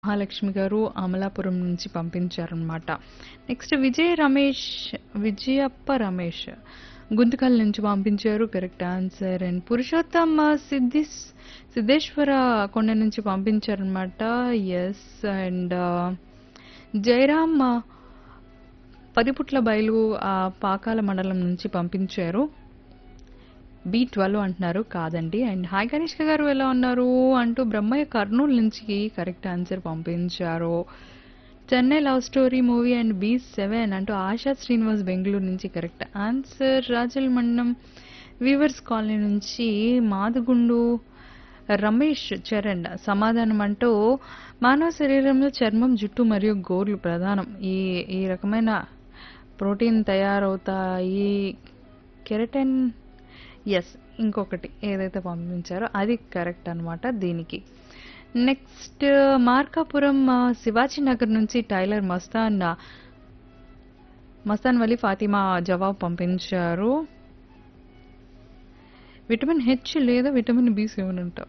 మహాలక్ష్మి గారు అమలాపురం నుంచి పంపించారనమాట నెక్స్ట్ విజయ రమేష్ విజయప్ప రమేష్ గుంతకల్ నుంచి పంపించారు కరెక్ట్ ఆన్సర్ అండ్ పురుషోత్తమ్ సిద్ధిస్ సిద్ధేశ్వర కొండ నుంచి పంపించారనమాట ఎస్ అండ్ జయరామ్ ఆ, పదిపుట్ల బయలు ఆ, పాకాల మండలం నుంచి పంపించారు బి ట్వెల్వ్ అంటున్నారు కాదండి అండ్ హాయ్ కనిష్క గారు ఎలా ఉన్నారు అంటూ బ్రహ్మయ్య కర్నూలు నుంచి కరెక్ట్ ఆన్సర్ పంపించారు Chennai love story movie and B seven అంటూ ఆశా శ్రీనివాస్ బెంగళూరు నుంచి కరెక్ట్ ఆన్సర్ రాజల్ మండలం వీవర్స్ కాలనీ నుంచి మాదుగుండు రమేష్ చరణ్ సమాధానం అంటూ మానవ శరీరంలో చర్మం జుట్టు మరియు గోర్లు ప్రధానం ఈ ఈ రకమైన ప్రోటీన్ తయారవుతాయి కెరటన్ ఎస్ ఇంకొకటి ఏదైతే పంపించారో అది కరెక్ట్ అన్నమాట దీనికి నెక్స్ట్ మార్కాపురం ఆ, శివాజీ నగర్ నుంచి టైలర్ మస్తాన్ ఆ, మస్తాన్ వలి ఫాతిమా జవాబు పంపించారు విటమిన్ హెచ్ లేదా విటమిన్ బి సెవెన్ అంట